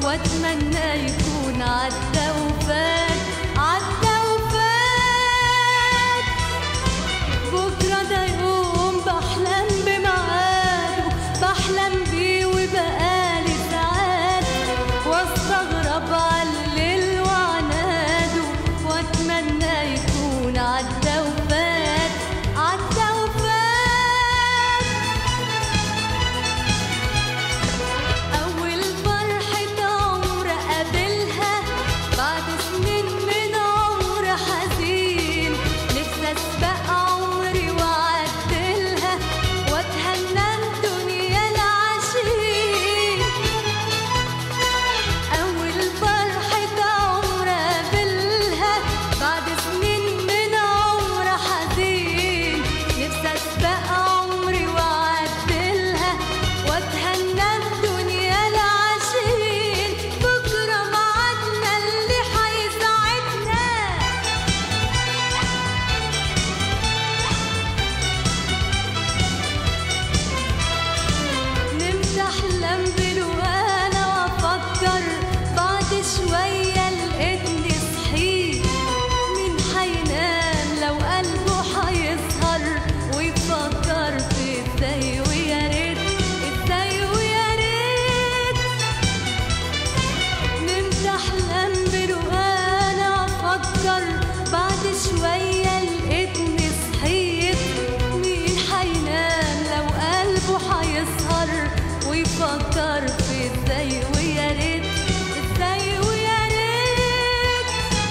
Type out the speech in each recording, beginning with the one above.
واتمنى يكون عدى وفات عدى وفات بكرة ده يوم بحلم بميعاده بحلم بيه وبقالي ساعات واستغرب علل وعناده واتمنى يكون عدى وفات عدى وفات أول فرحة عمر قابلها بعد سنين من عمر حزين نفسي أسبق عمري وأعدلها وأتهنى الدنيا العشرين أول فرحة عمر قابلها بعد سنين من عمر حزين نفسي أسبق عمري وأعدلها وأتهنى الدنيا العشرين بكرة ميعادنا اللي هيساعدنا نمت احلم بالوانا وافكر بعد شويه لقيتني صحيت مين حينام لو قلبه حيسهر ويفكر في ازاي ويا ريت ازاي ويا ريت نمت احلم بالوانا افكر بعد شويه لقيتني صحيت مين حينام لو قلبه حيسهر ويفكر في ازاي ويا ريت ازاي ويا ريت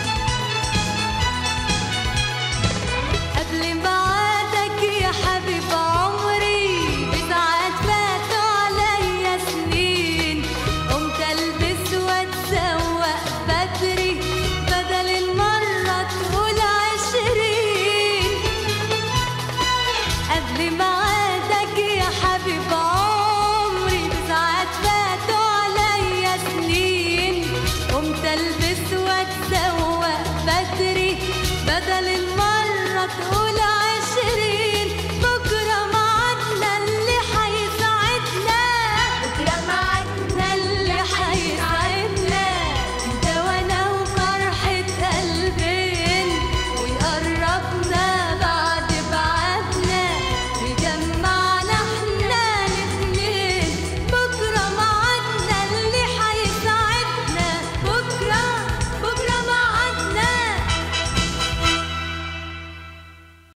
قبل ميعادك يا حبيب عمري بساعات فاتوا عليا سنين قمت البس واتسوق بدري بدل المرة تقول عشرين قبل ميعادك يا حبيب عمري بساعات فاتوا عليا سنين قمت البس واتسوق بدري بدل المرة تقول